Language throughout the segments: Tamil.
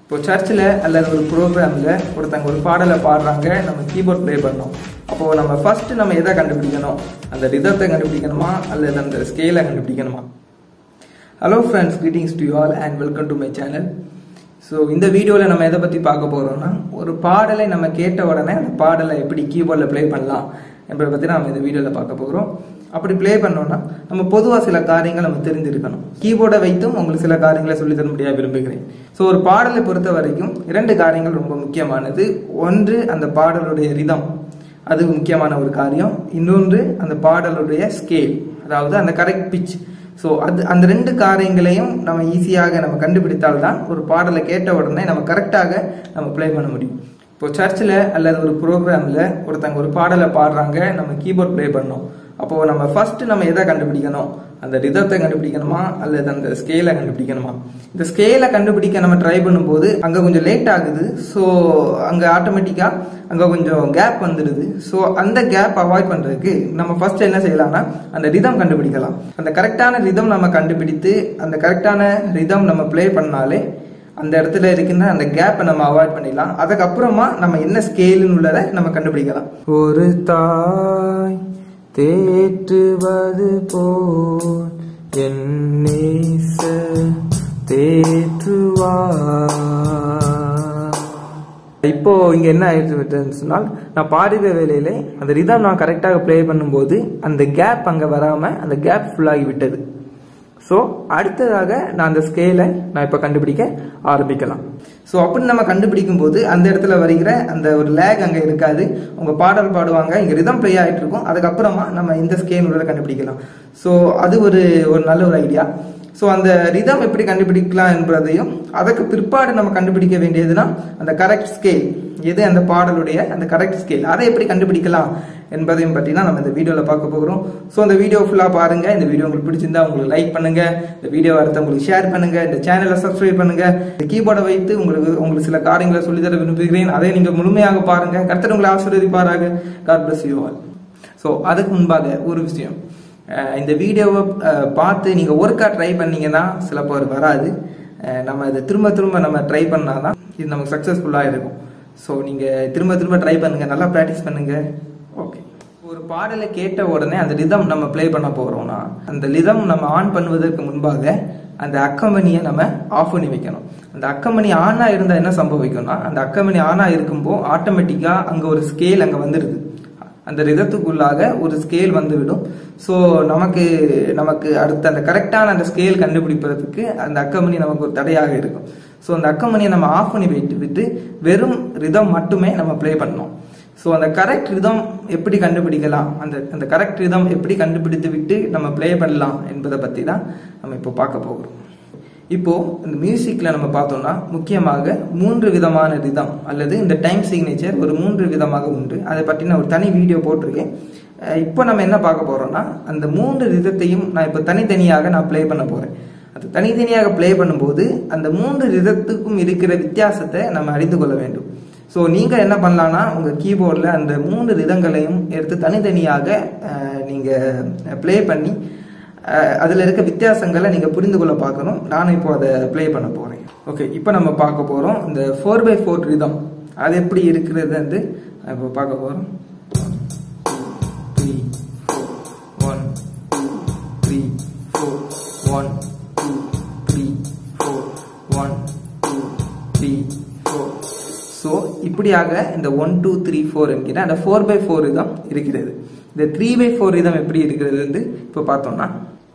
இப்போ சர்ச்சில் அல்லது ஒரு ப்ரோக்ராமில் ஒருத்தங்க ஒரு பாடலை பாடுறாங்க நம்ம கீபோர்ட் ப்ளே பண்ணோம் அப்போது நம்ம ஃபஸ்ட்டு நம்ம எதை கண்டுபிடிக்கணும் அந்த ரிதத்தை கண்டுபிடிக்கணுமா அல்லது அந்த ஸ்கேலை கண்டுபிடிக்கணுமா hello friends greetings to all and welcome to my channel so இந்த வீடியோவில் நம்ம எதை பற்றி பார்க்க போகிறோம்னா ஒரு பாடலை நம்ம கேட்ட உடனே அந்த பாடலை எப்படி கீபோர்டில் ப்ளே பண்ணலாம் என்பதை பற்றி நம்ம இந்த வீடியோவில் பார்க்க போகிறோம் அப்படி ப்ளே பண்ணோம்னா நம்ம பொதுவாக சில காரியங்கள் நம்ம தெரிஞ்சிருக்கணும் கீபோர்டை வைத்தும் உங்களுக்கு சில காரியங்களை சொல்லி தர முடியாது விரும்புகிறேன் ஸோ ஒரு பாடலை பொறுத்த வரைக்கும் இரண்டு காரியங்கள் ரொம்ப முக்கியமானது ஒன்று அந்த பாடலுடைய ரிதம் அது முக்கியமான ஒரு காரியம் இன்னொன்று அந்த பாடலுடைய ஸ்கேல் அதாவது அந்த கரெக்ட் பிச் ஸோ அது அந்த ரெண்டு காரியங்களையும் நம்ம ஈஸியாக நம்ம கண்டுபிடித்தால் தான் ஒரு பாடலை கேட்ட உடனே நம்ம கரெக்டாக நம்ம ப்ளே பண்ண முடியும் இப்போ சர்ச்சில் அல்லது ஒரு ப்ரோக்ராமில் ஒருத்தங்க ஒரு பாடலை பாடுறாங்க நம்ம கீபோர்ட் ப்ளே பண்ணோம் அப்போது நம்ம ஃபஸ்ட்டு நம்ம எதை கண்டுபிடிக்கணும் அந்த ரிதத்தை கண்டுபிடிக்கணுமா அல்லது அந்த ஸ்கேலை கண்டுபிடிக்கணுமா இந்த ஸ்கேலை கண்டுபிடிக்க நம்ம ட்ரை பண்ணும்போது அங்கே கொஞ்சம் லேட் ஆகுது ஸோ அங்கே ஆட்டோமேட்டிக்காக அங்கே கொஞ்சம் கேப் வந்துடுது ஸோ அந்த கேப் அவாய்ட் பண்ணுறதுக்கு நம்ம ஃபர்ஸ்ட் என்ன செய்யலாம்னா அந்த ரிதம் கண்டுபிடிக்கலாம் அந்த கரெக்டான ரிதம் நம்ம கண்டுபிடித்து அந்த கரெக்டான ரிதம் நம்ம ப்ளே பண்ணாலே அந்த இடத்துல இருக்கின்ற அந்த கேப்பை நம்ம அவாய்ட் பண்ணிடலாம் அதுக்கப்புறமா நம்ம என்ன ஸ்கேலுன்னு உள்ளதை நம்ம கண்டுபிடிக்கலாம் ஒரு தாய் தேற்றுவது போல் என் நேச தேற்றுவார் இப்போ இங்க என்ன ஆயிடுச்சு சொன்னால் நான் பாடுகிற வேலையில அந்த ரிதம் நான் கரெக்டாக ப்ளே பண்ணும்போது அந்த கேப் அங்க வராம அந்த கேப் ஃபுல்லாகி விட்டது ஸோ அடுத்ததாக நான் அந்த ஸ்கேலை நான் இப்போ கண்டுபிடிக்க ஆரம்பிக்கலாம் ஸோ அப்படி நம்ம கண்டுபிடிக்கும் போது அந்த இடத்துல வருகிற அந்த ஒரு லேக் அங்கே இருக்காது உங்கள் பாடல் பாடுவாங்க இங்கே ரிதம் ப்ளே ஆகிட்டு இருக்கும் அதுக்கப்புறமா நம்ம இந்த ஸ்கேல் உள்ள கண்டுபிடிக்கலாம் ஸோ அது ஒரு ஒரு நல்ல ஒரு ஐடியா ஸோ அந்த ரிதம் எப்படி கண்டுபிடிக்கலாம் என்பதையும் அதுக்கு பிற்பாடு நம்ம கண்டுபிடிக்க வேண்டியதுன்னா அந்த கரெக்ட் ஸ்கேல் எது அந்த பாடலுடைய அந்த கரெக்ட் ஸ்கேல் அதை எப்படி கண்டுபிடிக்கலாம் என்பதையும் பற்றி தான் நம்ம இந்த வீடியோவில் பார்க்க போகிறோம் ஸோ அந்த வீடியோ ஃபுல்லாக பாருங்க இந்த வீடியோ உங்களுக்கு பிடிச்சிருந்தா உங்களுக்கு லைக் பண்ணுங்க இந்த வீடியோ அடுத்த உங்களுக்கு ஷேர் பண்ணுங்க இந்த சேனலை சப்ஸ்கிரைப் பண்ணுங்க இந்த கீபோர்டை வைத்து உங்களுக்கு உங்களுக்கு சில காரியங்களை சொல்லித்தர விரும்புகிறேன் அதை நீங்கள் முழுமையாக பாருங்க கர்த்தர் உங்களை ஆசீர்வதிப்பாராக God bless you all so அதுக்கு முன்பாக ஒரு விஷயம் இந்த வீடியோவை பார்த்து நீங்கள் ஒர்க்காக ட்ரை பண்ணீங்கன்னா சில பேர் வராது நம்ம இதை திரும்ப திரும்ப நம்ம ட்ரை பண்ணால் தான் இது நமக்கு சக்ஸஸ்ஃபுல்லாக இருக்கும் ஸோ நீங்கள் திரும்ப திரும்ப ட்ரை பண்ணுங்கள் நல்லா ப்ராக்டிஸ் பண்ணுங்கள் ஓகே ஒரு பாடலை கேட்ட உடனே அந்த ரிதம் நம்ம ப்ளே பண்ண போகிறோம்னா அந்த ரிதம் நம்ம ஆன் பண்ணுவதற்கு முன்பாக அந்த அக்கமணியை நம்ம ஆஃப் பண்ணி வைக்கணும் அந்த அக்கமணி ஆனாக இருந்தால் என்ன சம்பவிக்கும்னா அந்த அக்கமணி ஆனாக இருக்கும்போது ஆட்டோமேட்டிக்காக அங்கே ஒரு ஸ்கேல் அங்கே வந்துடுது அந்த ரிதத்துக்குள்ளாக ஒரு ஸ்கேல் வந்துவிடும் ஸோ நமக்கு நமக்கு அடுத்த அந்த கரெக்டான அந்த ஸ்கேல் கண்டுபிடிப்பதற்கு அந்த அக்கமணி நமக்கு ஒரு தடையாக இருக்கும் ஸோ அந்த அக்கமணியை நம்ம ஆஃப் பண்ணி வைத்து விட்டு வெறும் ரிதம் மட்டுமே நம்ம ப்ளே பண்ணோம் ஸோ அந்த கரெக்ட் ரிதம் எப்படி கண்டுபிடிக்கலாம் அந்த அந்த கரெக்ட் ரிதம் எப்படி கண்டுபிடித்து விட்டு நம்ம ப்ளே பண்ணலாம் என்பதை பற்றி தான் நம்ம இப்போ பார்க்க போகிறோம் இப்போ இந்த மியூசிக்ல நம்ம பார்த்தோம்னா முக்கியமாக மூன்று விதமான ரிதம் அல்லது இந்த டைம் சிக்னேச்சர் ஒரு மூன்று விதமாக உண்டு அதை பற்றி நான் ஒரு தனி வீடியோ போட்டிருக்கேன் இப்போ நம்ம என்ன பார்க்க போறோம்னா அந்த மூன்று ரிதத்தையும் நான் இப்போ தனித்தனியாக நான் ப்ளே பண்ண போறேன் அது தனித்தனியாக ப்ளே பண்ணும்போது அந்த மூன்று ரிதத்துக்கும் இருக்கிற வித்தியாசத்தை நம்ம அறிந்து கொள்ள வேண்டும் ஸோ நீங்கள் என்ன பண்ணலான்னா உங்கள் கீபோர்டில் அந்த மூன்று ரிதங்களையும் எடுத்து தனித்தனியாக நீங்கள் ப்ளே பண்ணி அதில் இருக்க வித்தியாசங்களை நீங்கள் புரிந்து கொள்ள பார்க்கணும் நானும் இப்போ அதை ப்ளே பண்ண போகிறேன் ஓகே இப்போ நம்ம பார்க்க போகிறோம் இந்த ஃபோர் பை ஃபோர் ரிதம் அது எப்படி இருக்கிறது வந்து இப்போ பார்க்க போகிறோம் three four one three four one two three four one two three four so இப்படியாக இந்த ஒன் டூ த்ரீ ஃபோர் என்கிற அந்த ஃபோர் பை ஃபோர் இதம் இருக்கிறது இந்த த்ரீ பை ஃபோர் இதம் எப்படி இருக்கிறது வந்து இப்போ பார்த்தோம்னா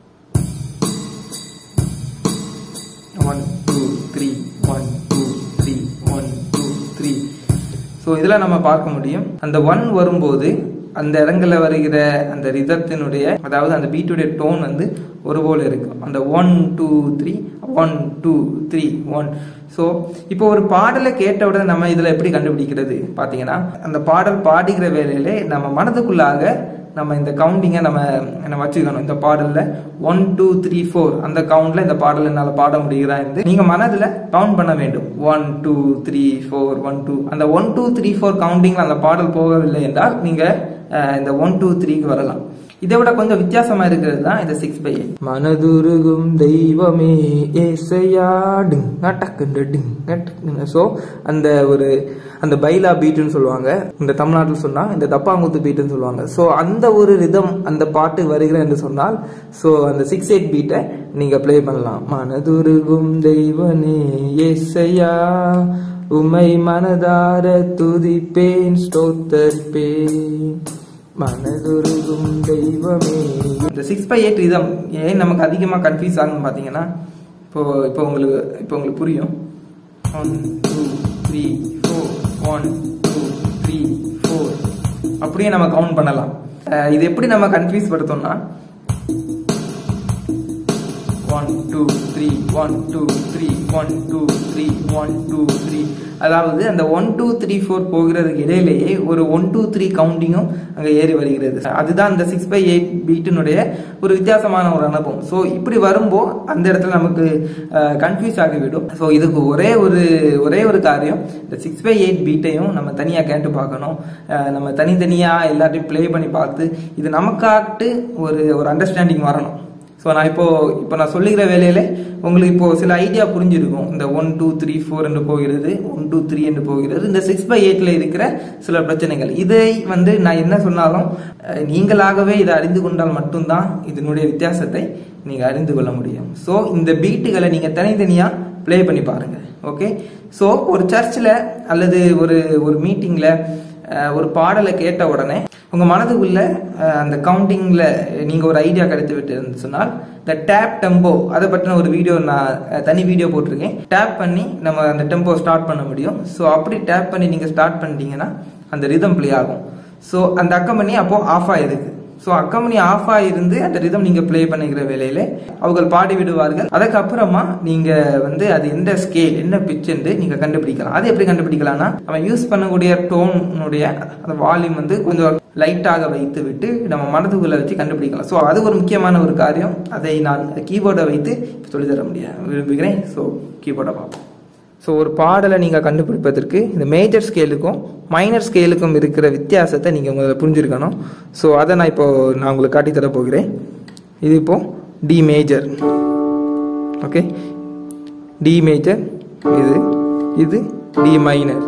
one two three one two three one two three so இதில் நம்ம பார்க்க முடியும் அந்த ஒன் வரும்போது அந்த இடங்கள்ல வருகிற அந்த ரிதத்தினுடைய அதாவது அந்த பீட்டுடைய டோன் வந்து ஒரு போல இருக்கும் அந்த one two three one two three one so இப்போ ஒரு பாடலை கேட்ட உடனே நம்ம இதில் எப்படி கண்டுபிடிக்கிறது பார்த்தீங்கன்னா அந்த பாடல் பாடுகிற வேலையிலே நம்ம மனதுக்குள்ளாக நம்ம இந்த கவுண்டிங்கை நம்ம நம்ம வச்சுக்கணும் இந்த பாடலில் ஒன் டூ த்ரீ ஃபோர் அந்த கவுண்டில் இந்த பாடல் என்னால் பாட முடிகிறா என்று நீங்கள் மனதில் கவுண்ட் பண்ண வேண்டும் one two three four one two அந்த ஒன் டூ த்ரீ ஃபோர் கவுண்டிங்கில் அந்த பாடல் போகவில்லை என்றால் நீங்கள் இந்த ஒன் டூ த்ரீக்கு வரலாம் இதை விட கொஞ்சம் வித்தியாசமா இருக்கிறது தான் இந்த சிக்ஸ் பை எயிட் மனதுருகும் தெய்வமே ஏசையா டிங் டக்குண்டு டிங் டக்குன்னு ஸோ அந்த ஒரு அந்த பைலா பீட்டுன்னு சொல்லுவாங்க இந்த தமிழ்நாட்டில் சொன்னா இந்த தப்பாங்குத்து பீட்டுன்னு சொல்லுவாங்க ஸோ அந்த ஒரு ரிதம் அந்த பாட்டு வருகிற என்று சொன்னால் ஸோ அந்த சிக்ஸ் எயிட் பீட்டை நீங்க ப்ளே பண்ணலாம் மனதுருகும் தெய்வனே ஏசையா உமை மனதார துதிப்பேன் ஸ்தோத்தரிப்பேன் மனதுருகும் தெய்வமே இந்த சிக்ஸ் பை எயிட் ரிதம் ஏன் நமக்கு அதிகமாக கன்ஃபியூஸ் ஆகும்னு பார்த்தீங்கன்னா இப்போ இப்போ உங்களுக்கு இப்போ உங்களுக்கு புரியும் one two three four one two three four அப்படியே நம்ம கவுண்ட் பண்ணலாம் அஹ் இது எப்படி நம்ம கன்ஃபியூஸ் படுத்தோம்னா one two three one two three one two three one two three அதாவது அந்த ஒன் டூ த்ரீ ஃபோர் போகிறதுக்கு இடையிலேயே ஒரு ஒன் டூ த்ரீ கவுண்டிங்கும் அங்கே ஏறி வருகிறது அதுதான் இந்த சிக்ஸ் பை எயிட் பீட்டினுடைய ஒரு வித்தியாசமான ஒரு அனுபவம் ஸோ இப்படி வரும்போ அந்த இடத்துல நமக்கு கன்ஃபியூஸ் ஆகிவிடும் ஸோ இதுக்கு ஒரே ஒரு ஒரே ஒரு காரியம் இந்த சிக்ஸ் பை எயிட் பீட்டையும் நம்ம தனியாக கேட்டு பார்க்கணும் அஹ் நம்ம தனித்தனியாக எல்லாத்தையும் ப்ளே பண்ணி பார்த்து இது நமக்காட்டு ஒரு ஒரு அண்டர்ஸ்டாண்டிங் வரணும் ஸோ நான் இப்போ இப்போ நான் சொல்லுகிற வேலையில உங்களுக்கு இப்போ சில ஐடியா புரிஞ்சிருக்கும் இந்த ஒன் டூ த்ரீ ஃபோர் என்று போகிறது ஒன் டூ த்ரீ என்று போகிறது இந்த சிக்ஸ் பை எயிட்ல இருக்கிற சில பிரச்சனைகள் இதை வந்து நான் என்ன சொன்னாலும் அஹ், நீங்களாகவே இதை அறிந்து கொண்டால் மட்டும்தான் இதனுடைய வித்தியாசத்தை நீங்க அறிந்து கொள்ள முடியும் ஸோ இந்த பீட்டுகளை நீங்க தனித்தனியா ப்ளே பண்ணி பாருங்க ஓகே ஸோ ஒரு சர்ச்சில் அல்லது ஒரு ஒரு மீட்டிங்ல அஹ் ஒரு பாடலை கேட்ட உடனே உங்க மனதுக்குள்ள அஹ், அந்த கவுண்டிங்ல நீங்க ஒரு ஐடியா கிடைத்து விட்டு இருந்து சொன்னால் இந்த டேப் டெம்போ அதை பற்றின ஒரு வீடியோ நான் அஹ், தனி வீடியோ போட்டிருக்கேன் டேப் பண்ணி நம்ம அந்த டெம்போ ஸ்டார்ட் பண்ண முடியும் ஸோ அப்படி டேப் பண்ணி நீங்க ஸ்டார்ட் பண்ணிட்டீங்கன்னா அந்த ரிதம் ப்ளே ஆகும் ஸோ அந்த அக்கம்பனி அப்போ ஆஃப் ஆயிருக்கு ஸோ அக்கம்பனி ஆஃப் ஆயிருந்து அந்த ரிதம் நீங்க ப்ளே பண்ணுகிற வேலையில அவர்கள் பாடி விடுவார்கள் அதுக்கப்புறமா நீங்க வந்து அது எந்த ஸ்கேல் என்ன பிச் என்று நீங்க கண்டுபிடிக்கலாம் அது எப்படி கண்டுபிடிக்கலாம்னா அவன் யூஸ் பண்ணக்கூடிய டோனுடைய அந்த வால்யூம் வந்து கொஞ்சம் லைட்டாக வைத்து விட்டு நம்ம மனதுக்குள்ள வச்சு கண்டுபிடிக்கலாம் ஸோ அது ஒரு முக்கியமான ஒரு காரியம் அதை நான் கீபோர்டை வைத்து சொல்லித்தர முடியாது விரும்புகிறேன் ஸோ கீபோர்டை பார்ப்போம் ஸோ ஒரு பாடலை நீங்கள் கண்டுபிடிப்பதற்கு இந்த மேஜர் ஸ்கேலுக்கும் மைனர் ஸ்கேலுக்கும் இருக்கிற வித்தியாசத்தை நீங்கள் முதல்ல புரிஞ்சிருக்கணும் ஸோ அதை நான் இப்போ நான் உங்களுக்கு காட்டித் தர போகிறேன் இது இப்போ D major okay D major இது இது டி மைனர்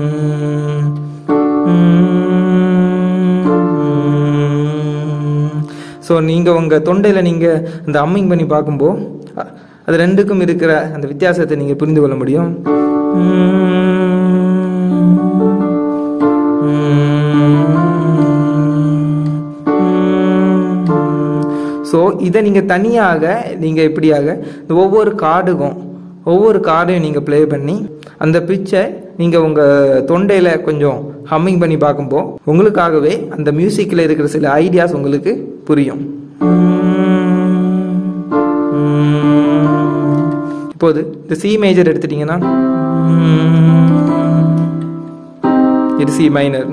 ஸோ நீங்கள் உங்கள் தொண்டையில் நீங்கள் அந்த அம்மிங் பண்ணி பார்க்கும்போது அ- அது ரெண்டுக்கும் இருக்கிற அந்த வித்தியாசத்தை நீங்கள் புரிந்து கொள்ள முடியும் ஸோ இதை நீங்கள் தனியாக நீங்கள் இப்படியாக இந்த ஒவ்வொரு கார்டுக்கும் ஒவ்வொரு கார்டையும் நீங்கள் ப்ளே பண்ணி அந்த பிச்சை நீங்கள் உங்கள் தொண்டையில் கொஞ்சம் ஹம்மிங் பண்ணி பார்க்கும்போது உங்களுக்காகவே அந்த மியூசிக்கில் இருக்கிற சில ஐடியாஸ் உங்களுக்கு புரியும் இப்போது இந்த சி மேஜர் எடுத்துட்டீங்கன்னா இது சி மைனர்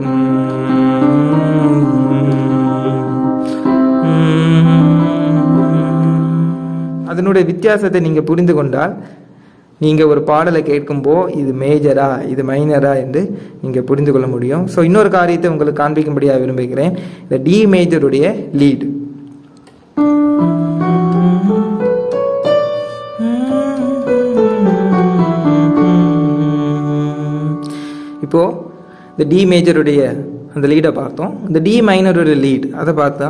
அதனுடைய வித்தியாசத்தை நீங்க புரிந்து கொண்டால் நீங்க ஒரு பாடலை கேட்கும்போ இது மேஜரா இது மைனரா என்று நீங்க புரிந்து கொள்ள முடியும் ஸோ இன்னொரு காரியத்தை உங்களுக்கு காண்பிக்கும்படியாக விரும்புகிறேன் இந்த டி மேஜருடைய லீட் இப்போ இந்த டி மேஜருடைய அந்த லீடை பார்த்தோம் இந்த டி மைனருடைய லீட் அதை பார்த்தா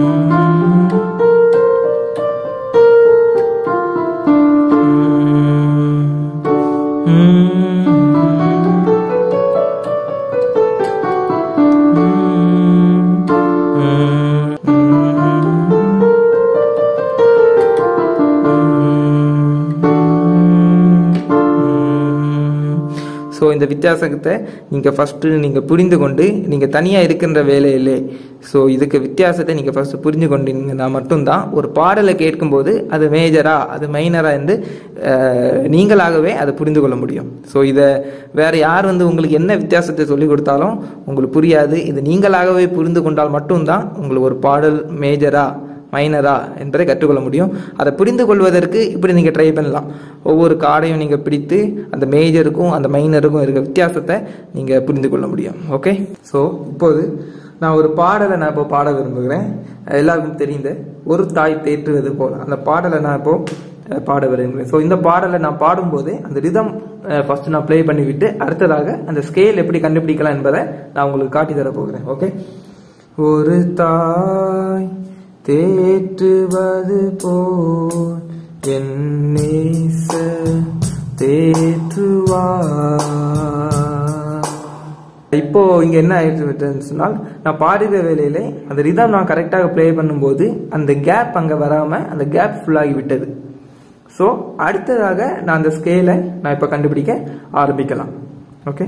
ஸோ இந்த வித்தியாசத்தை நீங்கள் ஃபஸ்ட்டு நீங்கள் புரிந்து கொண்டு நீங்கள் தனியாக இருக்கின்ற வேலையிலே ஸோ இதுக்கு வித்தியாசத்தை நீங்கள் ஃபஸ்ட்டு புரிஞ்சு கொண்டீங்கன்னா மட்டும்தான் ஒரு பாடலை கேட்கும்போது அது மேஜரா அது மைனரா என்று அஹ், நீங்களாகவே அதை புரிந்து கொள்ள முடியும் ஸோ இதை வேற யார் வந்து உங்களுக்கு என்ன வித்தியாசத்தை சொல்லி கொடுத்தாலும் உங்களுக்கு புரியாது இது நீங்களாகவே புரிந்து கொண்டால் மட்டும்தான் உங்களுக்கு ஒரு பாடல் மேஜரா மைனரா என்பதை கற்றுக்கொள்ள முடியும் அதை புரிந்து கொள்வதற்கு இப்படி நீங்கள் ட்ரை பண்ணலாம் ஒவ்வொரு கார்டையும் நீங்கள் பிடித்து அந்த மேஜருக்கும் அந்த மைனருக்கும் இருக்க வித்தியாசத்தை நீங்கள் புரிந்து கொள்ள முடியும் ஓகே ஸோ இப்போது நான் ஒரு பாடலை நான் இப்போ பாட விரும்புகிறேன் எல்லாருக்கும் தெரிந்த ஒரு தாய் தேற்றுவது போல அந்த பாடலை நான் இப்போ அஹ், பாட விரும்புகிறேன் ஸோ இந்த பாடலை நான் பாடும்போது அந்த ரிதம் ஃபர்ஸ்ட் நான் ப்ளே பண்ணிவிட்டு அடுத்ததாக அந்த ஸ்கேல் எப்படி கண்டுபிடிக்கலாம் என்பதை நான் உங்களுக்கு காட்டி தர போகிறேன் ஓகே ஒரு தாய் தேற்றுவது போல் என் நேச தேற்றுவார் இப்போ இங்க என்ன ஆயிடுச்சு சொன்னால் நான் பாடுகிற வேலையில அந்த ரிதம் நான் கரெக்டாக ப்ளே பண்ணும்போது அந்த கேப் அங்க வராம அந்த கேப் ஃபுல்லாகி விட்டது ஸோ அடுத்ததாக நான் அந்த ஸ்கேலை நான் இப்போ கண்டுபிடிக்க ஆரம்பிக்கலாம் ஓகே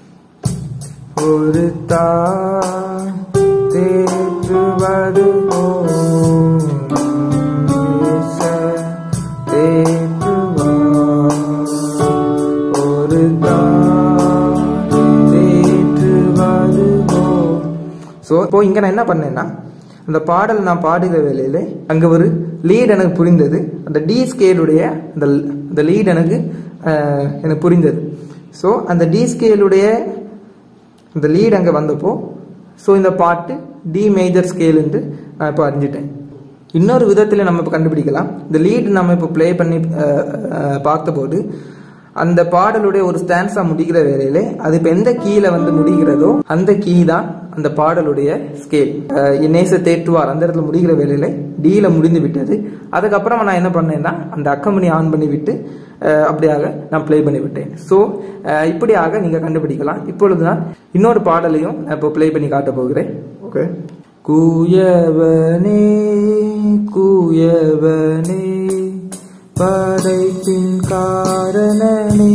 ஒரு தாய் தேற்றுவது போல் நேச தேற்றுவார். ஒரு தாய் தேற்றுவது போல். ஸோ இப்போ இங்க நான் என்ன பண்ணேன்னா அந்த பாடல் நான் பாடுகிற வேலையில அங்க ஒரு லீட் எனக்கு புரிந்தது அந்த டி ஸ்கேலுடைய அந்த அந்த லீட் எனக்கு அஹ், எனக்கு புரிந்தது ஸோ அந்த டி ஸ்கேலுடைய இந்த லீட் அங்கே வந்தப்போ ஸோ இந்த பாட்டு டி மேஜர் ஸ்கேல் என்று நான் இப்போ அறிஞ்சிட்டேன் இன்னொரு விதத்தில் நம்ம இப்போ கண்டுபிடிக்கலாம் இந்த லீட் நம்ம இப்போ ப்ளே பண்ணி அஹ், அஹ், பார்த்தபோது அந்த பாடலுடைய ஒரு ஸ்டான்ஸா முடிகிற வேலையில அது இப்போ எந்த கீழே வந்து முடிகிறதோ அந்த கீ தான் அந்த பாடலுடைய ஸ்கேல் நேச தேற்றுவார் அந்த இடத்துல முடிகிற வேலையில டீல முடிந்து விட்டது அதுக்கப்புறம் நான் என்ன பண்ணேன்னா அந்த அக்கம்பனி ஆன் பண்ணி விட்டு அஹ், அப்படியாக நான் ப்ளே பண்ணி விட்டேன் ஸோ இப்படியாக நீங்க கண்டுபிடிக்கலாம் இப்பொழுது நான் இன்னொரு பாடலையும் நான் இப்போ ப்ளே பண்ணி காட்ட போகிறேன் ஓகே கூயவனே கூயவனே படைப்பின் காரணனே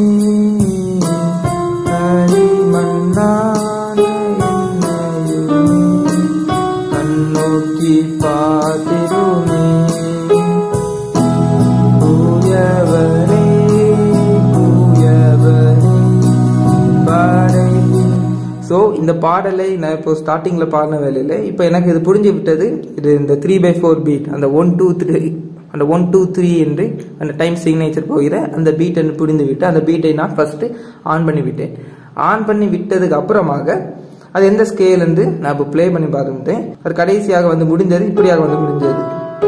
அடிமண்ணான என்னையுமே கண்ணோக்கி பார்த்திருமே கூயவனே கூயவனே படைப்பின் ஸோ இந்த பாடலை நான் இப்போ ஸ்டார்டிங்ல பாடின வேலையில இப்போ எனக்கு இது புரிஞ்சு விட்டது இது இந்த த்ரீ பை ஃபோர் பீட் அந்த ஒன் டூ த்ரீ அந்த ஒன் டூ த்ரீ என்று அந்த டைம் சிக்னேச்சர் போகிற அந்த பீட் என்று புரிந்து விட்டு அந்த பீட்டை நான் ஃபர்ஸ்ட் ஆன் பண்ணி விட்டேன் ஆன் பண்ணி விட்டதுக்கு அப்புறமாக அது எந்த ஸ்கேல் என்று நான் இப்போ ப்ளே பண்ணி பார்த்துட்டேன் அது கடைசியாக வந்து முடிந்தது இப்படியாக வந்து முடிஞ்சது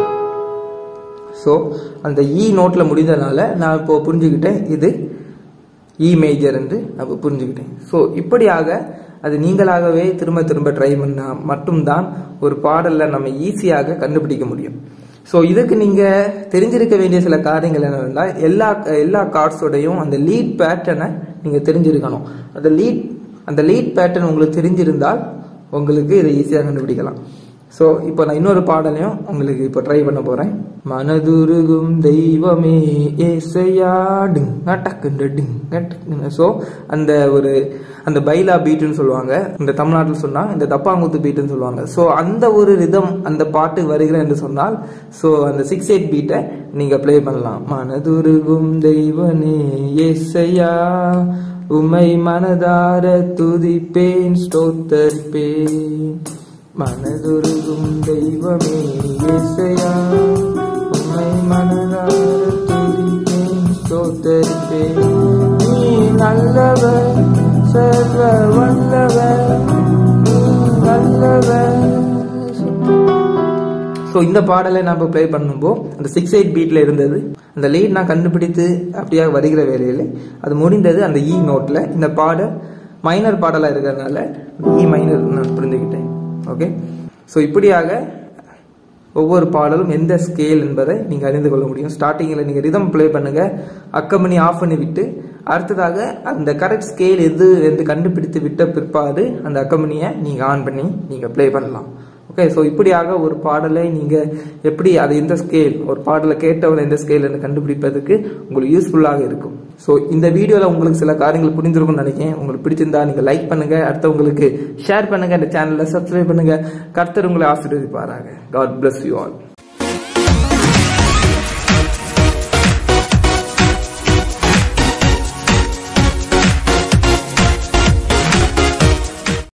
ஸோ அந்த இ நோட்டில் முடிந்ததுனால நான் இப்போ புரிஞ்சுக்கிட்டேன் இது இ மேஜர் என்று நான் இப்போ புரிஞ்சுக்கிட்டேன் ஸோ இப்படியாக அது நீங்களாகவே திரும்ப திரும்ப ட்ரை பண்ணா மட்டும்தான் ஒரு பாடல்ல நம்ம ஈஸியாக கண்டுபிடிக்க முடியும் ஸோ இதுக்கு நீங்க தெரிஞ்சிருக்க வேண்டிய சில காரியங்கள் என்னவென்றால் எல்லா எல்லா கார்ட்ஸோடையும் அந்த லீட் பேட்டர்னை நீங்க தெரிஞ்சிருக்கணும் அந்த லீட் அந்த லீட் பேட்டர்ன் உங்களுக்கு தெரிஞ்சிருந்தால் உங்களுக்கு இதை ஈஸியாக கண்டுபிடிக்கலாம் ஸோ இப்போ நான் இன்னொரு பாடலையும் உங்களுக்கு இப்போ ட்ரை பண்ண போறேன் மனதுருகும் தெய்வமே ஏசையா டிங் டக்குண்டு டிங் டக்குன்னு ஸோ அந்த ஒரு அந்த பைலா பீட்டுன்னு சொல்லுவாங்க இந்த தமிழ்நாட்டில் சொன்னா இந்த தப்பாங்குத்து பீட்டுன்னு சொல்லுவாங்க ஸோ அந்த ஒரு ரிதம் அந்த பாட்டு வருகிறேன் என்று சொன்னால் ஸோ அந்த சிக்ஸ் எயிட் பீட்டை நீங்க ப்ளே பண்ணலாம் மனதுருகும் தெய்வனே ஏசையா உமை மனதார துதிப்பேன் ஸ்தோத்தரிப்பேன் மனதுருகும் தெய்வமே இசையா உன்னை மனதார துதிப்பேன் ஸ்தோத்தரிப்பேன் நீ நல்லவர் சர்வ வல்லவர் நீ நல்லவர் ஸோ இந்த பாடலை நான் இப்போ ப்ளே பண்ணும்போது அந்த சிக்ஸ் எயிட் பீட்டில் இருந்தது அந்த லீட் நான் கண்டுபிடித்து அப்படியாக வருகிற வேலையில் அது முடிந்தது அந்த இ நோட்டில் இந்த பாடல் மைனர் பாடலாக இருக்கிறதுனால இ மைனர் நான் புரிந்துக்கிட்டேன் ஓகே ஸோ இப்படியாக ஒவ்வொரு பாடலும் எந்த ஸ்கேல் என்பதை நீங்கள் அறிந்து கொள்ள முடியும் ஸ்டார்டிங்கில் நீங்கள் ரிதம் ப்ளே பண்ணுங்க அக்கம்பனி ஆஃப் பண்ணி விட்டு அடுத்ததாக அந்த கரெக்ட் ஸ்கேல் எது என்று கண்டுபிடித்து விட்ட பிற்பாடு அந்த அக்கம்பனியை நீங்கள் ஆன் பண்ணி நீங்கள் ப்ளே பண்ணலாம் ஓகே ஸோ இப்படியாக ஒரு பாடலை நீங்கள் எப்படி அது எந்த ஸ்கேல் ஒரு பாடலை கேட்டவன் எந்த ஸ்கேல் என்று கண்டுபிடிப்பதற்கு உங்களுக்கு யூஸ்ஃபுல்லாக இருக்கும் ஸோ இந்த வீடியோவில் உங்களுக்கு சில காரியங்கள் புரிஞ்சிருக்கும்னு நினைக்கிறேன் உங்களுக்கு பிடிச்சிருந்தா நீங்கள் லைக் பண்ணுங்க அடுத்தவங்களுக்கு ஷேர் பண்ணுங்க இந்த சேனலை சப்ஸ்கிரைப் பண்ணுங்க கர்த்தர் உங்களை ஆசீர்வதிப்பாராக காட் bless யூ ஆல்